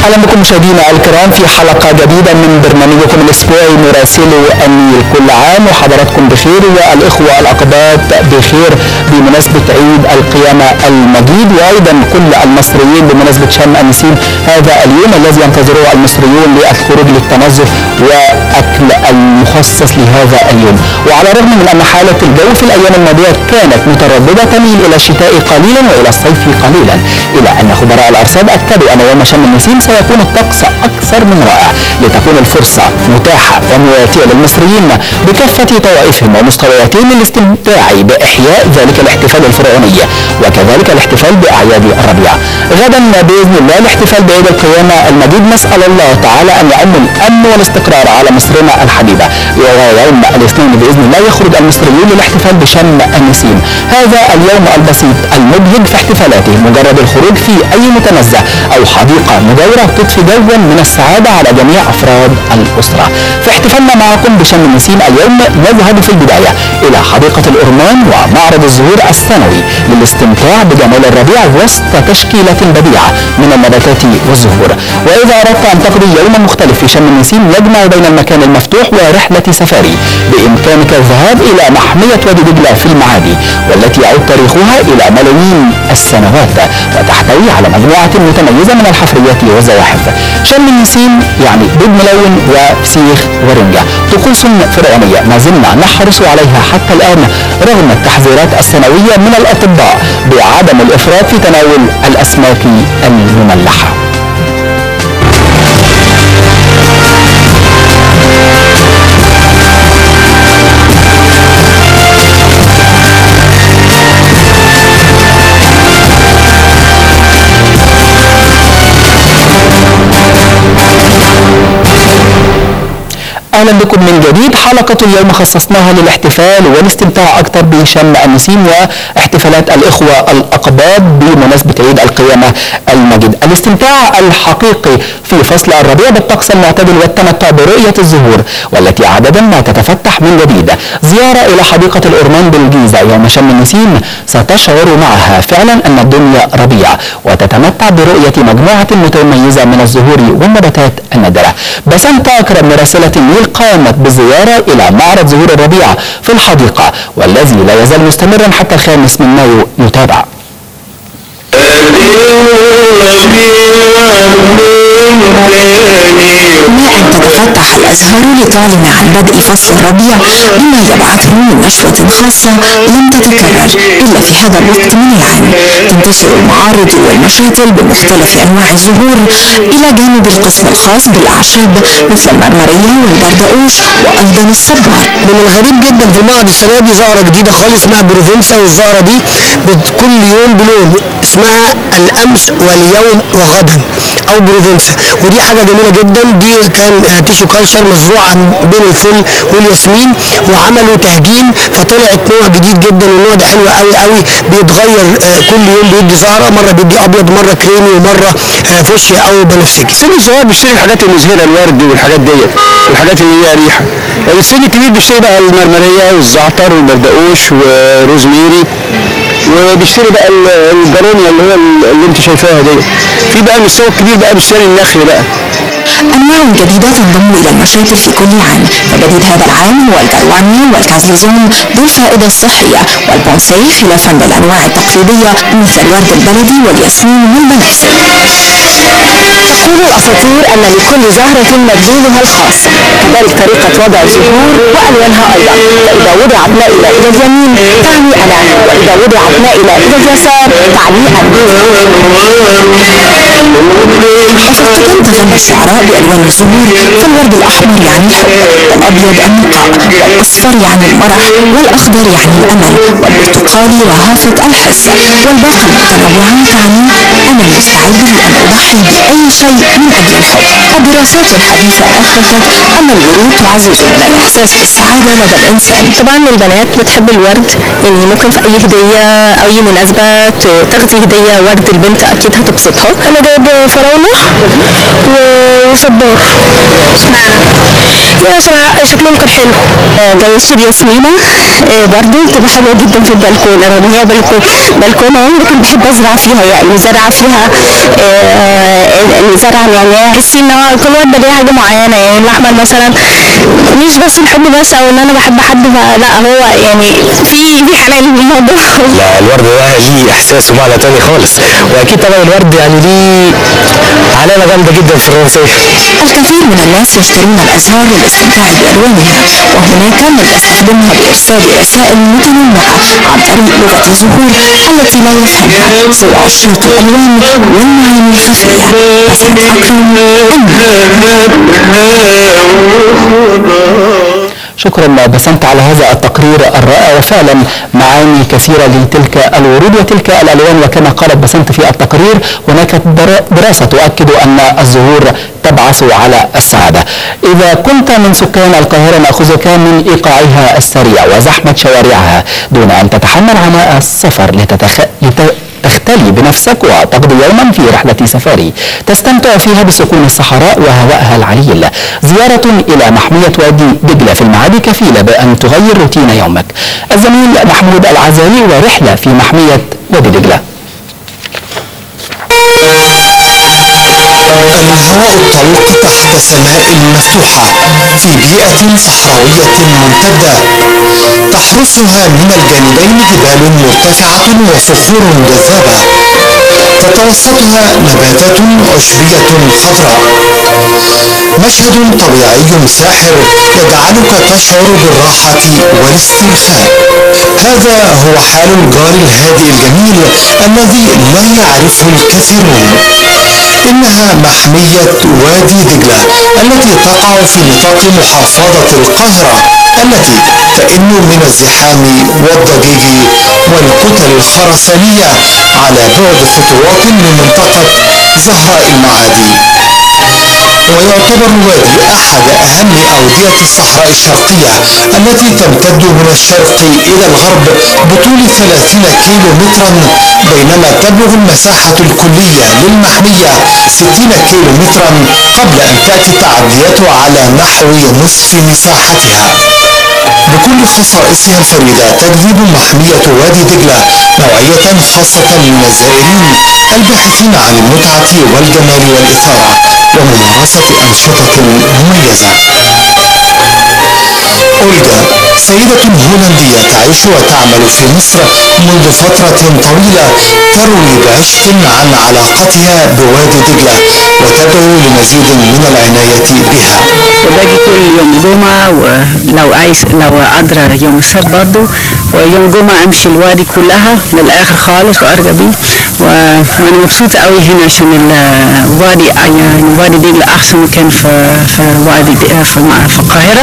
اهلا بكم مشاهدينا الكرام في حلقه جديده من برنامجكم الاسبوعي مراسلو النيل كل عام وحضراتكم بخير والاخوه الاقباط بخير بمناسبه عيد القيامه المجيد وايضا كل المصريين بمناسبه شم النسيم هذا اليوم الذي ينتظره المصريون للخروج للتنزه واكل المخصص لهذا اليوم وعلى الرغم من ان حاله الجو في الايام الماضيه كانت متردده تميل الى الشتاء قليلا والى الصيف قليلا الى ان خبراء الارصاد اكدوا ان يوم شم النسيم سيكون الطقس اكثر من رائع لتكون الفرصه متاحه ومواتيه للمصريين بكافه طوائفهم ومستوياتهم للاستمتاع باحياء ذلك الاحتفال الفرعوني وكذلك الاحتفال باعياد الربيع غدا باذن الله الاحتفال بعيد القيامه المجيد نسال الله تعالى ان يعم الامن والاستقرار على مصرنا الحبيبه ويوم الاثنين باذن الله يخرج المصريون للاحتفال بشم النسيم هذا اليوم البسيط المبهج في احتفالاته مجرد الخروج في اي متنزه او حديقه مجاوره تضفي جوا من السعاده على جميع افراد الاسره في احتفالنا معكم بشم النسيم اليوم نذهب في البدايه الى حديقه الأرمان ومعرض الزهور السنوي للاستمتاع بجمال الربيع وسط تشكيله بديعه من النباتات والزهور واذا اردت ان تقضي يوما مختلف في شم النسيم يجمع بين المكان المفتوح ورحله سفاري بامكانك الذهاب الى محميه وادي دجله في المعادي والتي يعود تاريخها الى ملايين السنوات وتحتوي على مجموعه متميزه من الحفريات والزواحف شم النسيم يعني بيض ملون وفسيخ ورنجه طقوس فرعونيه ما زلنا نحرص عليها حتى الان رغم التحذيرات السنويه من الاطباء بعدم الافراط في تناول الاسماك المملحه اهلا بكم من جديد حلقه اليوم خصصناها للاحتفال والاستمتاع اكثر بشم النسيم واحتفالات الاخوه الاقباط بمناسبه عيد القيامه المجيد الاستمتاع الحقيقي في فصل الربيع بالطقس المعتدل والتمتع برؤيه الزهور والتي عاده ما تتفتح من جديد زياره الى حديقه الأرمان بالجيزه يوم شم النسيم ستشعر معها فعلا ان الدنيا ربيع وتتمتع برؤيه مجموعه متميزه من الزهور والنباتات النادره بسنت اكرم مراسله النيل قامت بالزيارة إلى معرض زهور الربيع في الحديقة والذي لا يزال مستمرا حتى الخامس من مايو يتابع ما أن تتفتح الأزهار لتعلن عن بدء فصل الربيع بما يبعثه من نشوة خاصة لم تتكرر إلا في هذا الوقت من العام تنتشر المعارض والمشاتل بمختلف أنواع الزهور إلى جانب القسم الخاص بالأعشاب مثل المرمرية والبردقوش وأيضا الصبار من الغريب جدا في المعرض السنه دي زهره جديده خالص اسمها بروفنسا والزهره دي بت- كل يوم بلون اسمها الامس واليوم وغدا او بروفنسا ودي حاجه جميله جدا دي كان آه، تيشو كالشر مزروعه بين الفل والياسمين وعملوا تهجين فطلعت نوع جديد جدا والنوع ده حلو قوي قوي بيتغير آه، كل يوم بيدي زهره مره بيدي ابيض مره كريمي ومره آه، فوشيا او بنفسجي السن الصغير بيشتري الحاجات المزهره الورد والحاجات ديت الحاجات اللي هي ريحه السن الكبير بيشتري بقى المرمريه والزعتر والبردقوش وروزميري وبيشتري بقى ال- الجارونيا اللي هو ال- اللي انت شايفاها ديت في بقى المستوى الكبير بقى بيشتري النخل بقى أنواع جديدة تنضم إلى المشاتل في كل عام فجديد هذا العام هو الجرواني والكازليزون ذو الفائدة الصحية والبونسي خلافا للأنواع التقليدية مثل الورد البلدي والياسمين والبنفسج تقول الأساطير أن لكل زهرة مدلولها الخاص كذلك طريقة وضع الزهور وألوانها أيضا فإذا وضعت مائلة إلى اليمين تعني أنا وإذا وضعت مائلة إلى اليسار تعني وفي تظن الشعراء بألوان الزهور فالورد الأحمر يعني الحب والأبيض النقاء والأصفر يعني المرح والأخضر يعني الأمل والبرتقالي رهافة الحس والباقي المتنوعة تعني أنا مستعد لأن أضحي بأي شيء من أجل الحب الدراسات الحديثة أثبتت أن الورود تعزز من الإحساس بالسعادة لدى الإنسان طبعا البنات بتحب الورد يعني ممكن في أي هدية أو أي مناسبة ت- تاخدي هدية ورد البنت أكيد هتبسطها أنا جايب فراولة و- وصبار اشمعنى؟ في ناس شكلهم كان حلو جيش الياسمينة برضه بتبقى حلوة جدا في البلكونة رغم هي بلكونة بلكونة لكن بحب ازرع فيها يعني زرع فيها آه، زرع نعناع تحسي ان هو كل واحدة ليها حاجة معينة يعني الاحمر مثلا مش بس الحب بس او ان انا بحب حد لا هو يعني في في حنان في الموضوع لا الورد ده ليه احساس ومعنى تاني خالص واكيد طبعا الورد يعني ليه علامه جامده جدا في الرومانسيه الكثير من الناس يشترون الأزهار للاستمتاع بألوانها وهناك من يستخدمها لإرسال رسائل متنوعة عن طريق لغة الزهور التي لا يفهمها سوى عشاق الألوان والمعاني الخفية أسعد أكرم شكرا بسنت على هذا التقرير الرائع وفعلا معاني كثيرة لتلك الورود وتلك الألوان وكما قالت بسنت في التقرير هناك در- دراسة تؤكد أن الزهور تبعث على السعادة إذا كنت من سكان القاهرة نأخذك من إيقاعها السريع وزحمة شوارعها دون أن تتحمل عناء السفر لتتخ... لت... تختلي بنفسك وتقضي يوما في رحلة سفاري تستمتع فيها بسكون الصحراء وهوائها العليل زيارة إلى محمية وادي دجلة في المعادي كفيلة بأن تغير روتين يومك الزميل محمود العزالي ورحلة في محمية وادي دجلة الهواء الطلق تحت سماء مفتوحة في بيئة صحراوية ممتدة تحرسها من الجانبين جبال مرتفعة وصخور جذابة تتوسطها نباتات عشبية خضراء مشهد طبيعي ساحر يجعلك تشعر بالراحة والاسترخاء هذا هو حال الجار الهادئ الجميل الذي لا يعرفه الكثيرون إنها محمية وادي دجلة التي تقع في نطاق محافظة القاهرة التي تئن من الزحام والضجيج والكتل الخرسانية على بعد خطوات من منطقة زهراء المعادي ويعتبر الوادي أحد أهم أودية الصحراء الشرقية التي تمتد من الشرق إلى الغرب بطول 30 كيلو مترا بينما تبلغ المساحة الكلية للمحمية 60 كيلو مترا قبل أن تأتي التعديات على نحو نصف مساحتها بكل خصائصها الفريدة تجذب محمية وادي دجلة نوعية خاصة من الزائرين الباحثين عن المتعة والجمال والإثارة وممارسة أنشطة مميزة أولجا سيدة هولندية تعيش وتعمل في مصر منذ فترة طويلة تروي بعشق عن علاقتها بوادي دجلة وتدعو لمزيد من العناية بها باجي كل يوم جمعة ولو عايز لو قادرة يوم السبت برضه ويوم جمعة امشي الوادي كلها للآخر خالص وارجع بيه و- وانا مبسوطة قوي هنا عشان الوادي يعني وادي دجلة احسن مكان في في وادي د- في مع- في القاهرة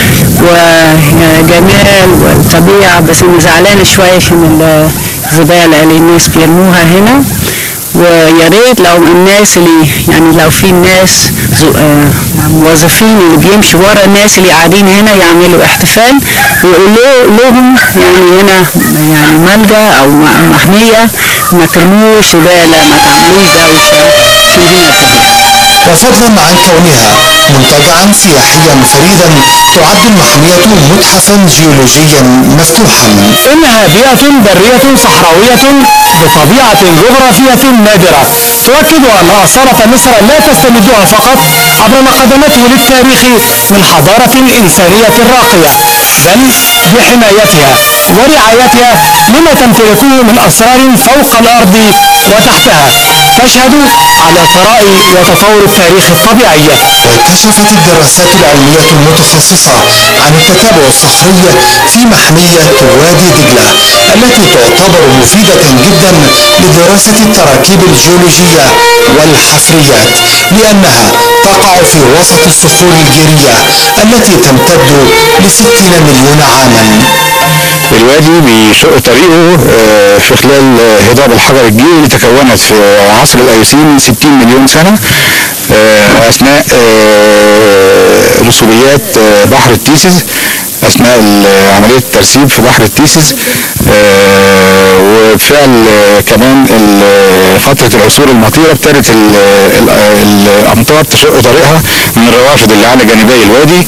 وجمال والطبيعة بس انا زعلانة شوية عشان الزبالة اللي الناس بيرموها هنا ويا ريت لو الناس اللي يعني لو في ناس زو- آه، موظفين اللي بيمشوا ورا الناس اللي قاعدين هنا يعملوا احتفال ويقولوا لهم يعني هنا يعني ملجأ او م- محمية ما ترموش زبالة ما تعملوش دوشة عشان هنا الطبيعة وفضلا عن كونها منتجعا سياحيا فريدا تعد المحمية متحفا جيولوجيا مفتوحا إنها بيئة برية صحراوية بطبيعة جغرافية نادرة تؤكد أن آثار مصر لا تستمدها فقط عبر ما قدمته للتاريخ من حضارة إنسانية راقية بل بحمايتها ورعايتها لما تمتلكه من أسرار فوق الأرض وتحتها تشهد على ثراء وتطور التاريخ الطبيعي وكشفت الدراسات العلمية المتخصصة عن التتابع الصخري في محمية وادي دجلة التي تعتبر مفيدة جدا لدراسة التراكيب الجيولوجية والحفريات لأنها تقع في وسط الصخور الجيرية التي تمتد لستين مليون عاما الوادي بيشق طريقه آه، في خلال آه، هضاب الحجر الجيري اللي تكونت في عصر الايوسين 60 مليون سنه آه، اثناء آه، رسوبيات آه، بحر التيسيس اثناء ال- عمليه الترسيب في بحر التيسيس آه، وبفعل آه، كمان ال- فتره العصور المطيره ابتدت ال- ال- الامطار تشق طريقها من الروافد اللي على جانبي الوادي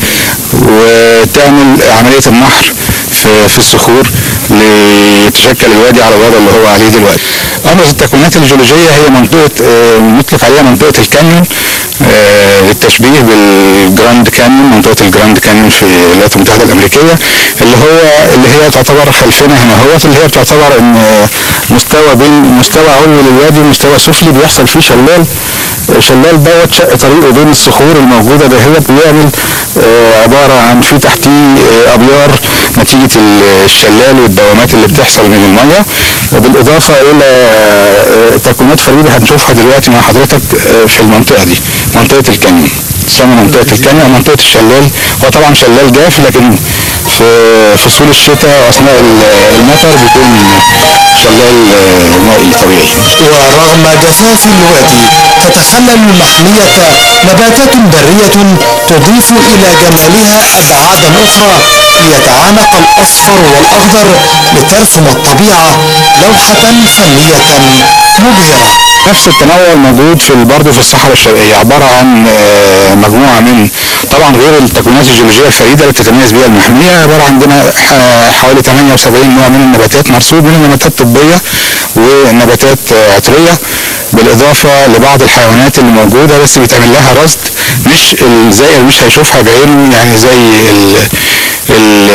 وتعمل عمليه النحر في في الصخور ليتشكل الوادي على الوضع اللي هو عليه دلوقتي. ابرز التكوينات الجيولوجيه هي منطقه آه، نطلق عليها منطقه الكانيون آه، للتشبيه بالجراند كانيون منطقه الجراند كانيون في الولايات المتحده الامريكيه اللي هو اللي هي تعتبر خلفنا هنا هو اللي هي بتعتبر ان مستوى بين مستوى علوي للوادي ومستوى سفلي بيحصل فيه شلال شلال دوت شق طريقه بين الصخور الموجوده دهيت بيعمل آه، عباره عن في تحتيه آه، ابيار نتيجه ال- الشلال والدوامات اللي بتحصل من الميه وبالاضافه الى آه، تكوينات فريده هنشوفها دلوقتي مع حضرتك آه، في المنطقه دي منطقه الكانيون تسمى منطقه الكانيون او منطقه الشلال هو طبعا شلال جاف لكن في فصول الشتاء واثناء ال- المطر بيكون شلال آه، مائي طبيعي ورغم جفاف الوادي تتخلل المحمية نباتات برية تضيف إلى جمالها أبعادا أخرى ليتعانق الأصفر والأخضر لترسم الطبيعة لوحة فنية مبهرة نفس التنوع الموجود في برضه في الصحراء الشرقيه عباره عن آه، مجموعه من طبعا غير التكوينات الجيولوجيه الفريده اللي بتتميز بها المحميه عباره عندنا ح- حوالي 78 نوع من النباتات مرصود منهم نباتات طبيه ونباتات آه، عطريه بالاضافه لبعض الحيوانات اللي موجوده بس بيتعمل لها رصد مش الزائر مش هيشوفها بعينه يعني زي ال ال-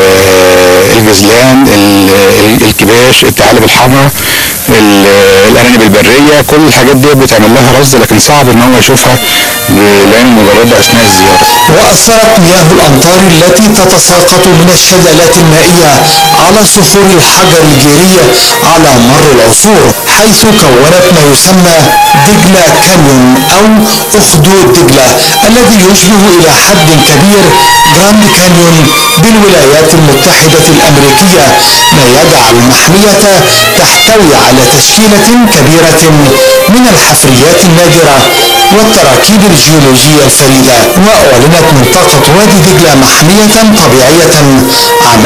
الغزلان ال- ال- الكباش الثعالب الحمراء ال- الارانب البريه كل الحاجات دي بيتعمل لها رصد لكن صعب ان هو يشوفها بالعين المجرده اثناء الزياره وأثرت مياه الأمطار التي تتساقط من الشلالات المائية على صخور الحجر الجيرية على مر العصور حيث كونت ما يسمى دجلة كانيون أو أخدود دجلة الذي يشبه إلى حد كبير جراند كانيون بالولايات المتحدة الأمريكية ما يجعل المحمية تحتوي على تشكيلة كبيرة من الحفريات النادرة والتراكيب الجيولوجية الفريدة وأعلنت منطقة وادي دجلة محمية طبيعية عام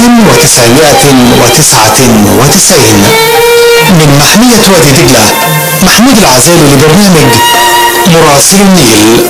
1999 من محمية وادي دجلة محمود العزالي لبرنامج مراسل النيل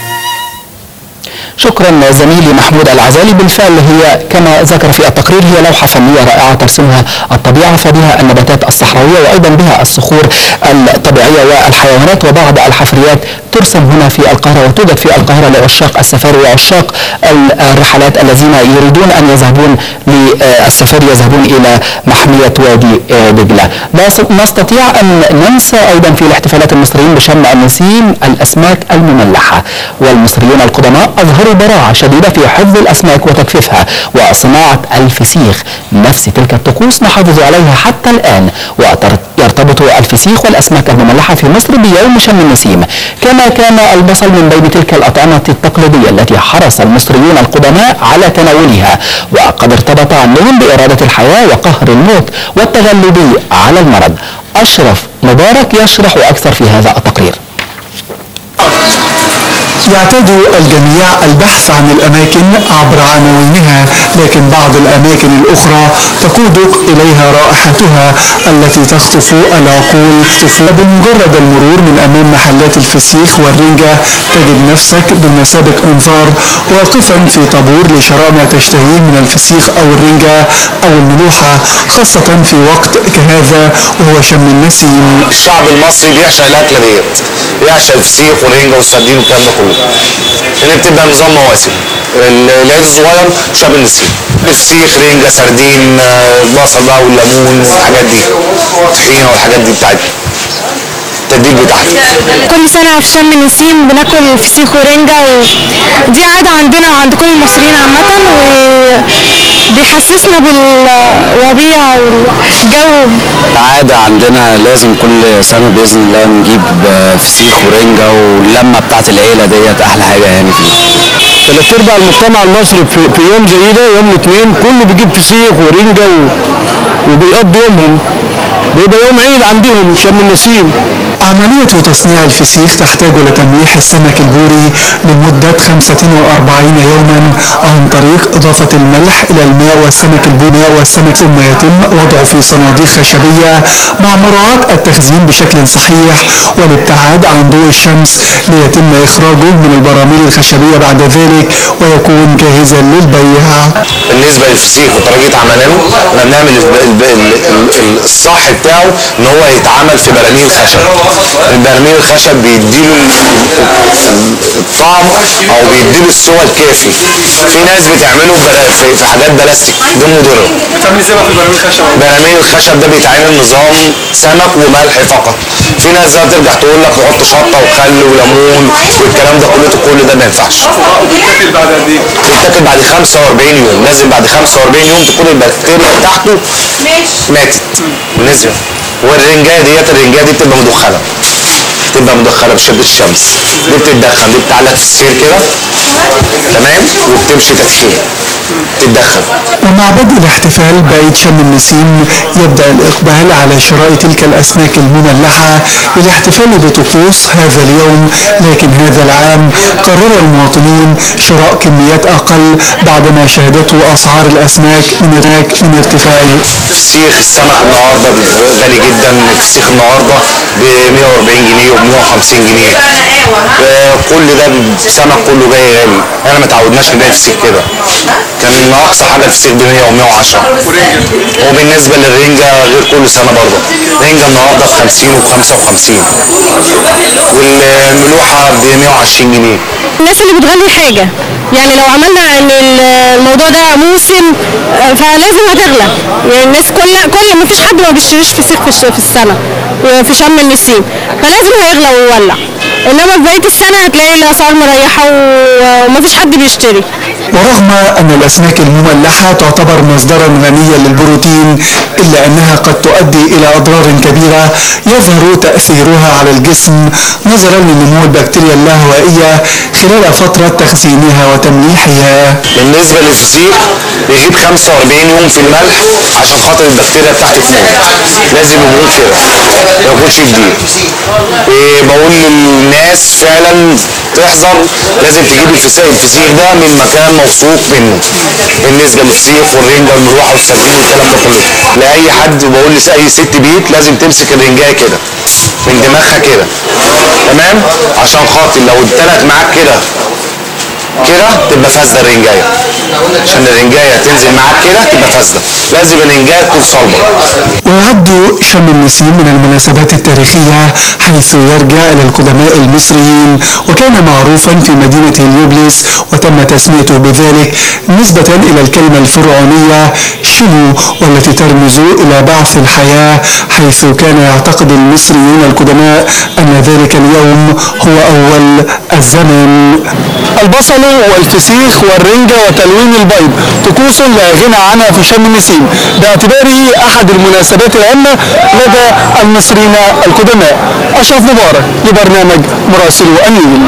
شكرا زميلي محمود العزالي بالفعل هي كما ذكر في التقرير هي لوحة فنية رائعة ترسمها الطبيعة فبها النباتات الصحراوية وأيضا بها الصخور الطبيعية والحيوانات وبعض الحفريات ترسم هنا في القاهرة وتوجد في القاهرة لعشاق السفاري وعشاق الرحلات الذين يريدون أن يذهبون للسفاري يذهبون إلى محمية وادي دجلة لا نستطيع أن ننسى أيضا في الاحتفالات المصريين بشم النسيم الأسماك المملحة والمصريون القدماء أظهروا براعة شديدة في حفظ الأسماك وتجفيفها وصناعة الفسيخ نفس تلك الطقوس نحافظ عليها حتى الآن ويرتبط الفسيخ والأسماك المملحة في مصر بيوم شم النسيم كما كان البصل من بين تلك الأطعمة التقليدية التي حرص المصريون القدماء على تناولها وقد ارتبط عنهم بإرادة الحياة وقهر الموت والتغلب على المرض أشرف مبارك يشرح أكثر في هذا التقرير يعتاد الجميع البحث عن الأماكن عبر عناوينها لكن بعض الأماكن الأخرى تقودك إليها رائحتها التي تخطف العقول بمجرد المرور من أمام محلات الفسيخ والرنجة تجد نفسك بمثابة أنظار واقفا في طابور لشراء ما تشتهيه من الفسيخ أو الرنجة أو الملوحة خاصة في وقت كهذا وهو شم النسيم الشعب المصري بيعشق الاكله ديت بيعشق الفسيخ والرنجه والسردين والكلام ده كله لان بتبقى نظام مواسم العيد الصغير شم النسيم الفسيخ رنجه سردين آه، البصل بقى والليمون والحاجات دي طحينه والحاجات دي بتاعتنا التتبيل بتاعتي كل سنة في شم النسيم بناكل فسيخ ورنجة ودي عادة عندنا وعند كل المصريين عامة وبيحسسنا بالربيع والجو عادة عندنا لازم كل سنة بإذن الله نجيب آه، فسيخ ورنجة واللمة بتاعت العيلة ديت أحلى حاجة يعني فيه ثلاث ارباع المجتمع المصري في, في يوم زي ده يوم الاثنين كله بيجيب فسيخ ورنجه و... وبيقضي يومهم بيبقى يوم عيد عندهم شم النسيم عملية تصنيع الفسيخ تحتاج لتمليح السمك البوري لمدة 45 يوما عن طريق إضافة الملح إلى الماء والسمك البوري والسمك ثم يتم وضعه في صناديق خشبية مع مراعاة التخزين بشكل صحيح والابتعاد عن ضوء الشمس ليتم إخراجه من البراميل الخشبية بعد ذلك ويكون جاهزا للبيع بالنسبه للفسيخ وطريقه عمله احنا بنعمل الب- الب- ال- ال- ال- الصح بتاعه ان هو يتعمل في براميل خشب البراميل الخشب بيديله ال- الطعم او بيديله السوى الكافي في ناس بتعمله بلا- في في حاجات بلاستيك دي مضره بتعمل ازاي بقى في البراميل الخشب؟ براميل الخشب ده بيتعمل نظام سمك وملح فقط في ناس بقى ترجع تقول لك نحط شطه وخل وليمون والكلام ده كله كل ده ما ينفعش بتتاكل بعد قد ايه؟ بيتاكل بعد 45 يوم لازم بعد 45 يوم تكون البكتيريا بتاعته ماتت نزلت والرنجايه ديت الرنجايه دي بتبقى مدخنه بتبقى مدخنه بشده الشمس دي بتتدخن دي بتعلق في السير كده تمام وبتمشي تدخين تتدخن ومع بدء الاحتفال بعيد شم النسيم يبدأ الإقبال على شراء تلك الأسماك المملحة للاحتفال بطقوس هذا اليوم لكن هذا العام قرر المواطنين شراء كميات أقل بعدما شهدته أسعار الأسماك من هناك من ارتفاع فسيخ السمك النهارده غالي جدا الفسيخ النهارده ب 140 جنيه و 150 جنيه آه، كل ده السمك كله جاي غالي احنا ما تعودناش نلاقي فسيخ كده كان اقصى حاجه الفسيخ ب 100 و 110 وبالنسبه للرنجه غير كل سنه برضه الرنجه النهارده ب 50 و 55 والملوحه ب 120 جنيه الناس اللي بتغلي حاجة يعني لو عملنا ان ال- الموضوع ده موسم آه، فلازم هتغلى يعني الناس كل كل ما فيش حد ما بيشتريش فسيخ في الش- في السنة في شم النسيم فلازم هيغلى ويولع انما في بقية السنة هتلاقي الاسعار مريحة و- ومفيش حد بيشتري ورغم أن الأسماك المملحة تعتبر مصدرا غنيا للبروتين إلا أنها قد تؤدي إلى أضرار كبيرة يظهر تأثيرها على الجسم نظرا لنمو البكتيريا اللاهوائية خلال فترة تخزينها وتمليحها بالنسبة للفسيخ يغيب 45 يوم في الملح عشان خاطر البكتيريا بتاعته تموت لازم يموت كده ما ياكلش جديد وبقول للناس فعلا تحذر لازم تجيب الفسيخ الفسيخ ده من مكان موثوق منه بالنسبة للفسيخ والرنجة والمروحة والسردين والكلام ده كله لأي حد بقول لأي ست بيت لازم تمسك الرنجاية كده من دماغها كده تمام عشان خاطر لو اتنت معاك كده كده تبقى فاسده الرنجايه عشان الرنجايه تنزل معاك كده تبقى فاسده لازم الرنجايه تكون صلبه ويعد شم النسيم من المناسبات التاريخية حيث يرجع إلى القدماء المصريين وكان معروفا في مدينة هليوبلس وتم تسميته بذلك نسبة إلى الكلمة الفرعونية شنو والتي ترمز إلى بعث الحياة حيث كان يعتقد المصريون القدماء أن ذلك اليوم هو أول الزمن البصل والفسيخ والرنجة وتلوين البيض طقوس لا غنى عنها في شم النسيم باعتباره أحد المناسبات الهامة لدى المصريين القدماء أشرف مبارك لبرنامج مراسل النيل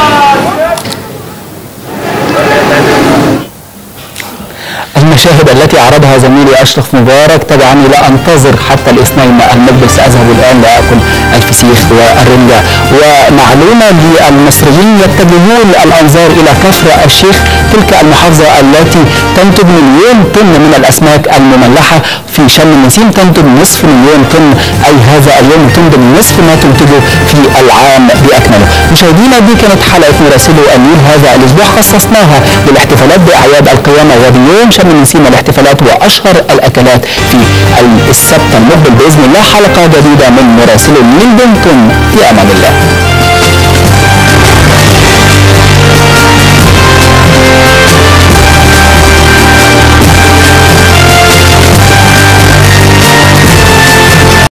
المشاهد التي عرضها زميلي أشرف مبارك تدعني لا أنتظر حتى الاثنين المقبل سأذهب الآن لأكل الفسيخ والرنجة ومعلومة للمصريين يتجهون الأنظار إلى كفر الشيخ تلك المحافظة التي تنتج مليون طن من الأسماك المملحة في شم النسيم تنتج نصف مليون طن أي هذا اليوم تنتج نصف ما تنتجه في العام بأكمله مشاهدينا دي كانت حلقة مراسلو النيل هذا الأسبوع خصصناها للاحتفالات بأعياد القيامة وبيوم شم النسيم الاحتفالات وأشهر الأكلات في السبت المقبل بإذن الله حلقة جديدة من مراسلو النيل دمتم في أمان الله